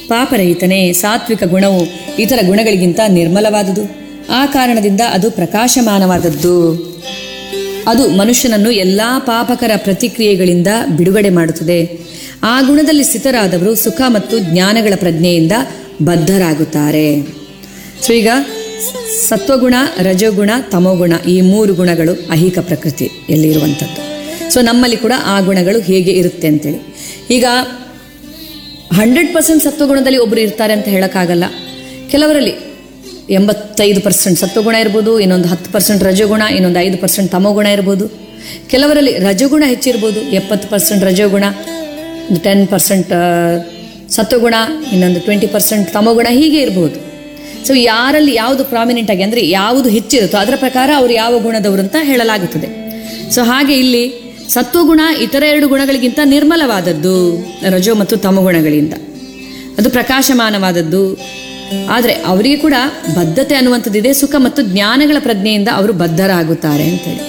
ಪಾಪರಹಿತನೇ ಸಾತ್ವಿಕ ಗುಣವು ಇತರ ಗುಣಗಳಿಗಿಂತ ನಿರ್ಮಲವಾದುದು ಆ ಕಾರಣದಿಂದ ಅದು ಪ್ರಕಾಶಮಾನವಾದದ್ದು ಅದು ಮನುಷ್ಯನನ್ನು ಎಲ್ಲ ಪಾಪಕರ ಪ್ರತಿಕ್ರಿಯೆಗಳಿಂದ ಬಿಡುಗಡೆ ಮಾಡುತ್ತದೆ ಆ ಗುಣದಲ್ಲಿ ಸ್ಥಿತರಾದವರು ಸುಖ ಮತ್ತು ಜ್ಞಾನಗಳ ಪ್ರಜ್ಞೆಯಿಂದ ಬದ್ಧರಾಗುತ್ತಾರೆ ಸೊ ಈಗ ಸತ್ವಗುಣ ರಜೋಗುಣ ತಮೋಗುಣ ಈ ಮೂರು ಗುಣಗಳು ಐಹಿಕ ಪ್ರಕೃತಿಯಲ್ಲಿ ಇರುವಂಥದ್ದು ಸೊ ನಮ್ಮಲ್ಲಿ ಕೂಡ ಆ ಗುಣಗಳು ಹೇಗೆ ಇರುತ್ತೆ ಅಂತೇಳಿ ಈಗ ಹಂಡ್ರೆಡ್ ಪರ್ಸೆಂಟ್ ಸತ್ವಗುಣದಲ್ಲಿ ಒಬ್ಬರು ಇರ್ತಾರೆ ಅಂತ ಹೇಳೋಕ್ಕಾಗಲ್ಲ ಕೆಲವರಲ್ಲಿ ಎಂಬತ್ತೈದು ಪರ್ಸೆಂಟ್ ಸತ್ವಗುಣ ಇರ್ಬೋದು ಇನ್ನೊಂದು ಹತ್ತು ಪರ್ಸೆಂಟ್ ರಜೋಗುಣ ಇನ್ನೊಂದು ಐದು ಪರ್ಸೆಂಟ್ ತಮೋಗುಣ ಇರ್ಬೋದು ಕೆಲವರಲ್ಲಿ ರಜೋಗುಣ ಹೆಚ್ಚಿರ್ಬೋದು ಎಪ್ಪತ್ತು ಪರ್ಸೆಂಟ್ ರಜೋಗುಣ ಟೆನ್ ಪರ್ಸೆಂಟ್ ಸತ್ವಗುಣ ಇನ್ನೊಂದು ಟ್ವೆಂಟಿ ಪರ್ಸೆಂಟ್ ತಮೋಗುಣ ಹೀಗೆ ಇರ್ಬೋದು ಸೊ ಯಾರಲ್ಲಿ ಯಾವುದು ಪ್ರಾಮಿನೆಂಟ್ ಆಗಿ ಅಂದರೆ ಯಾವುದು ಹೆಚ್ಚಿರುತ್ತೋ ಅದರ ಪ್ರಕಾರ ಅವರು ಯಾವ ಗುಣದವರು ಅಂತ ಹೇಳಲಾಗುತ್ತದೆ ಸೊ ಹಾಗೆ ಇಲ್ಲಿ ಸತ್ವಗುಣ ಇತರ ಎರಡು ಗುಣಗಳಿಗಿಂತ ನಿರ್ಮಲವಾದದ್ದು ರಜೋ ಮತ್ತು ತಮಗುಣಗಳಿಂದ ಅದು ಪ್ರಕಾಶಮಾನವಾದದ್ದು ಆದರೆ ಅವರಿಗೆ ಕೂಡ ಬದ್ಧತೆ ಅನ್ನುವಂಥದ್ದಿದೆ ಸುಖ ಮತ್ತು ಜ್ಞಾನಗಳ ಪ್ರಜ್ಞೆಯಿಂದ ಅವರು ಬದ್ಧರಾಗುತ್ತಾರೆ ಅಂತೇಳಿ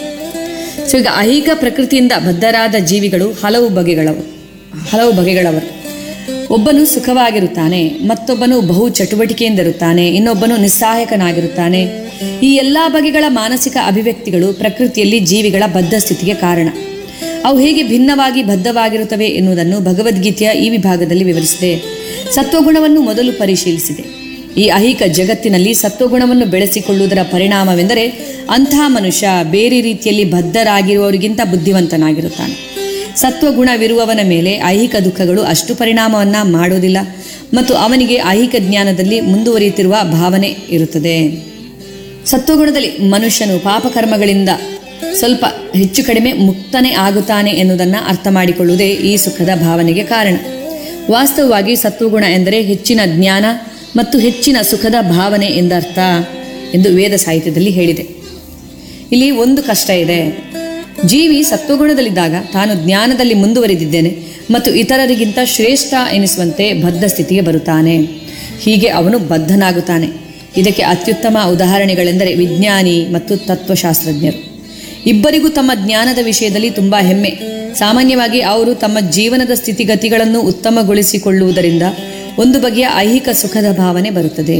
ಸೊ ಈಗ ಐಹಿಕ ಪ್ರಕೃತಿಯಿಂದ ಬದ್ಧರಾದ ಜೀವಿಗಳು ಹಲವು ಬಗೆಗಳವು ಹಲವು ಬಗೆಗಳವರು ಒಬ್ಬನು ಸುಖವಾಗಿರುತ್ತಾನೆ ಮತ್ತೊಬ್ಬನು ಬಹು ಚಟುವಟಿಕೆಯಿಂದಿರುತ್ತಾನೆ ಇನ್ನೊಬ್ಬನು ನಿಸ್ಸಹಾಯಕನಾಗಿರುತ್ತಾನೆ ಈ ಎಲ್ಲ ಬಗೆಗಳ ಮಾನಸಿಕ ಅಭಿವ್ಯಕ್ತಿಗಳು ಪ್ರಕೃತಿಯಲ್ಲಿ ಜೀವಿಗಳ ಬದ್ಧ ಸ್ಥಿತಿಗೆ ಕಾರಣ ಅವು ಹೇಗೆ ಭಿನ್ನವಾಗಿ ಬದ್ಧವಾಗಿರುತ್ತವೆ ಎನ್ನುವುದನ್ನು ಭಗವದ್ಗೀತೆಯ ಈ ವಿಭಾಗದಲ್ಲಿ ವಿವರಿಸಿದೆ ಸತ್ವಗುಣವನ್ನು ಮೊದಲು ಪರಿಶೀಲಿಸಿದೆ ಈ ಐಹಿಕ ಜಗತ್ತಿನಲ್ಲಿ ಸತ್ವಗುಣವನ್ನು ಬೆಳೆಸಿಕೊಳ್ಳುವುದರ ಪರಿಣಾಮವೆಂದರೆ ಅಂತಹ ಮನುಷ್ಯ ಬೇರೆ ರೀತಿಯಲ್ಲಿ ಬದ್ಧರಾಗಿರುವವರಿಗಿಂತ ಬುದ್ಧಿವಂತನಾಗಿರುತ್ತಾನೆ ಸತ್ವಗುಣವಿರುವವನ ಮೇಲೆ ಐಹಿಕ ದುಃಖಗಳು ಅಷ್ಟು ಪರಿಣಾಮವನ್ನು ಮಾಡೋದಿಲ್ಲ ಮತ್ತು ಅವನಿಗೆ ಐಹಿಕ ಜ್ಞಾನದಲ್ಲಿ ಮುಂದುವರಿಯುತ್ತಿರುವ ಭಾವನೆ ಇರುತ್ತದೆ ಸತ್ವಗುಣದಲ್ಲಿ ಮನುಷ್ಯನು ಪಾಪಕರ್ಮಗಳಿಂದ ಸ್ವಲ್ಪ ಹೆಚ್ಚು ಕಡಿಮೆ ಮುಕ್ತನೇ ಆಗುತ್ತಾನೆ ಎನ್ನುವುದನ್ನು ಅರ್ಥ ಮಾಡಿಕೊಳ್ಳುವುದೇ ಈ ಸುಖದ ಭಾವನೆಗೆ ಕಾರಣ ವಾಸ್ತವವಾಗಿ ಸತ್ವಗುಣ ಎಂದರೆ ಹೆಚ್ಚಿನ ಜ್ಞಾನ ಮತ್ತು ಹೆಚ್ಚಿನ ಸುಖದ ಭಾವನೆ ಎಂದರ್ಥ ಎಂದು ವೇದ ಸಾಹಿತ್ಯದಲ್ಲಿ ಹೇಳಿದೆ ಇಲ್ಲಿ ಒಂದು ಕಷ್ಟ ಇದೆ ಜೀವಿ ಸತ್ವಗುಣದಲ್ಲಿದ್ದಾಗ ತಾನು ಜ್ಞಾನದಲ್ಲಿ ಮುಂದುವರಿದಿದ್ದೇನೆ ಮತ್ತು ಇತರರಿಗಿಂತ ಶ್ರೇಷ್ಠ ಎನಿಸುವಂತೆ ಬದ್ಧ ಸ್ಥಿತಿಗೆ ಬರುತ್ತಾನೆ ಹೀಗೆ ಅವನು ಬದ್ಧನಾಗುತ್ತಾನೆ ಇದಕ್ಕೆ ಅತ್ಯುತ್ತಮ ಉದಾಹರಣೆಗಳೆಂದರೆ ವಿಜ್ಞಾನಿ ಮತ್ತು ತತ್ವಶಾಸ್ತ್ರಜ್ಞರು ಇಬ್ಬರಿಗೂ ತಮ್ಮ ಜ್ಞಾನದ ವಿಷಯದಲ್ಲಿ ತುಂಬ ಹೆಮ್ಮೆ ಸಾಮಾನ್ಯವಾಗಿ ಅವರು ತಮ್ಮ ಜೀವನದ ಸ್ಥಿತಿಗತಿಗಳನ್ನು ಉತ್ತಮಗೊಳಿಸಿಕೊಳ್ಳುವುದರಿಂದ ಒಂದು ಬಗೆಯ ಐಹಿಕ ಸುಖದ ಭಾವನೆ ಬರುತ್ತದೆ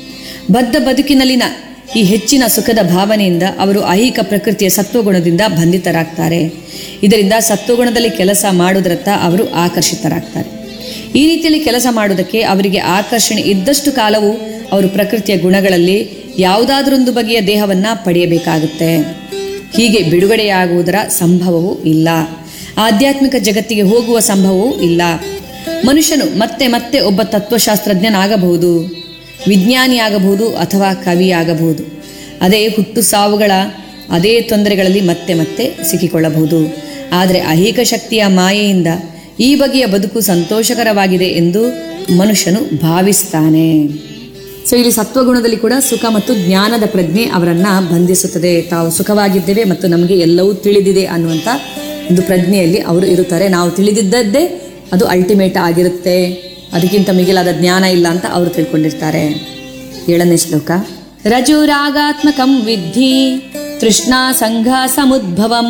ಬದ್ಧ ಬದುಕಿನಲ್ಲಿನ ಈ ಹೆಚ್ಚಿನ ಸುಖದ ಭಾವನೆಯಿಂದ ಅವರು ಐಹಿಕ ಪ್ರಕೃತಿಯ ಸತ್ವಗುಣದಿಂದ ಬಂಧಿತರಾಗ್ತಾರೆ ಇದರಿಂದ ಸತ್ವಗುಣದಲ್ಲಿ ಕೆಲಸ ಮಾಡುವುದರತ್ತ ಅವರು ಆಕರ್ಷಿತರಾಗ್ತಾರೆ ಈ ರೀತಿಯಲ್ಲಿ ಕೆಲಸ ಮಾಡುವುದಕ್ಕೆ ಅವರಿಗೆ ಆಕರ್ಷಣೆ ಇದ್ದಷ್ಟು ಕಾಲವು ಅವರು ಪ್ರಕೃತಿಯ ಗುಣಗಳಲ್ಲಿ ಯಾವುದಾದರೊಂದು ಬಗೆಯ ದೇಹವನ್ನು ಪಡೆಯಬೇಕಾಗುತ್ತೆ ಹೀಗೆ ಬಿಡುಗಡೆಯಾಗುವುದರ ಸಂಭವವೂ ಇಲ್ಲ ಆಧ್ಯಾತ್ಮಿಕ ಜಗತ್ತಿಗೆ ಹೋಗುವ ಸಂಭವವೂ ಇಲ್ಲ ಮನುಷ್ಯನು ಮತ್ತೆ ಮತ್ತೆ ಒಬ್ಬ ತತ್ವಶಾಸ್ತ್ರಜ್ಞನಾಗಬಹುದು ವಿಜ್ಞಾನಿಯಾಗಬಹುದು ಅಥವಾ ಕವಿಯಾಗಬಹುದು ಅದೇ ಹುಟ್ಟು ಸಾವುಗಳ ಅದೇ ತೊಂದರೆಗಳಲ್ಲಿ ಮತ್ತೆ ಮತ್ತೆ ಸಿಕ್ಕಿಕೊಳ್ಳಬಹುದು ಆದರೆ ಐಹಿಕ ಶಕ್ತಿಯ ಮಾಯೆಯಿಂದ ಈ ಬಗೆಯ ಬದುಕು ಸಂತೋಷಕರವಾಗಿದೆ ಎಂದು ಮನುಷ್ಯನು ಭಾವಿಸ್ತಾನೆ ಸೊ ಇಲ್ಲಿ ಸತ್ವಗುಣದಲ್ಲಿ ಕೂಡ ಸುಖ ಮತ್ತು ಜ್ಞಾನದ ಪ್ರಜ್ಞೆ ಅವರನ್ನ ಬಂಧಿಸುತ್ತದೆ ತಾವು ಸುಖವಾಗಿದ್ದೇವೆ ಮತ್ತು ನಮಗೆ ಎಲ್ಲವೂ ತಿಳಿದಿದೆ ಅನ್ನುವಂಥ ಒಂದು ಪ್ರಜ್ಞೆಯಲ್ಲಿ ಅವರು ಇರುತ್ತಾರೆ ನಾವು ತಿಳಿದಿದ್ದದ್ದೇ ಅದು ಅಲ್ಟಿಮೇಟ್ ಆಗಿರುತ್ತೆ ಅದಕ್ಕಿಂತ ಮಿಗಿಲಾದ ಜ್ಞಾನ ಇಲ್ಲ ಅಂತ ಅವರು ತಿಳ್ಕೊಂಡಿರ್ತಾರೆ ಏಳನೇ ಶ್ಲೋಕ ರಜುರಾಗಾತ್ಮಕಂ ವಿದ್ಧಿ ತೃಷ್ಣಾ ಸಂಘ ಸಮುದ್ಭವಂ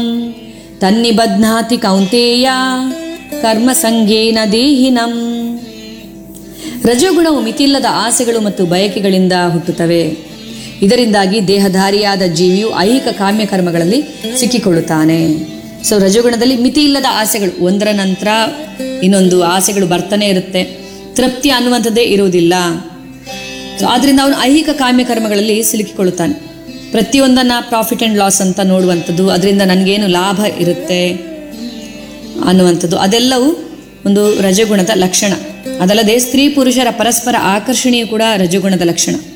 ತನ್ನಿಬಧ್ನಾತಿ ಕೌಂತೇಯ ಕರ್ಮ ಸಂಗೇನ ದೇಹಿನಂ ರಜೋಗುಣವು ಮಿತಿಯಿಲ್ಲದ ಆಸೆಗಳು ಮತ್ತು ಬಯಕೆಗಳಿಂದ ಹುಟ್ಟುತ್ತವೆ ಇದರಿಂದಾಗಿ ದೇಹಧಾರಿಯಾದ ಜೀವಿಯು ಐಹಿಕ ಕಾಮ್ಯ ಕರ್ಮಗಳಲ್ಲಿ ಸಿಕ್ಕಿಕೊಳ್ಳುತ್ತಾನೆ ಸೊ ರಜೋಗುಣದಲ್ಲಿ ಮಿತಿಯಿಲ್ಲದ ಆಸೆಗಳು ಒಂದರ ನಂತರ ಇನ್ನೊಂದು ಆಸೆಗಳು ಬರ್ತಾನೆ ಇರುತ್ತೆ ತೃಪ್ತಿ ಅನ್ನುವಂಥದ್ದೇ ಇರುವುದಿಲ್ಲ ಸೊ ಆದ್ದರಿಂದ ಅವನು ಐಹಿಕ ಕಾಮ್ಯ ಕರ್ಮಗಳಲ್ಲಿ ಸಿಲುಕಿಕೊಳ್ಳುತ್ತಾನೆ ಪ್ರತಿಯೊಂದನ್ನು ಪ್ರಾಫಿಟ್ ಆ್ಯಂಡ್ ಲಾಸ್ ಅಂತ ನೋಡುವಂಥದ್ದು ಅದರಿಂದ ನನಗೇನು ಲಾಭ ಇರುತ್ತೆ ಅನ್ನುವಂಥದ್ದು ಅದೆಲ್ಲವೂ ಒಂದು ರಜಗುಣದ ಲಕ್ಷಣ ಅದಲ್ಲದೆ ಸ್ತ್ರೀ ಪುರುಷರ ಪರಸ್ಪರ ಆಕರ್ಷಣೆಯು ಕೂಡ ರಜಗುಣದ ಲಕ್ಷಣ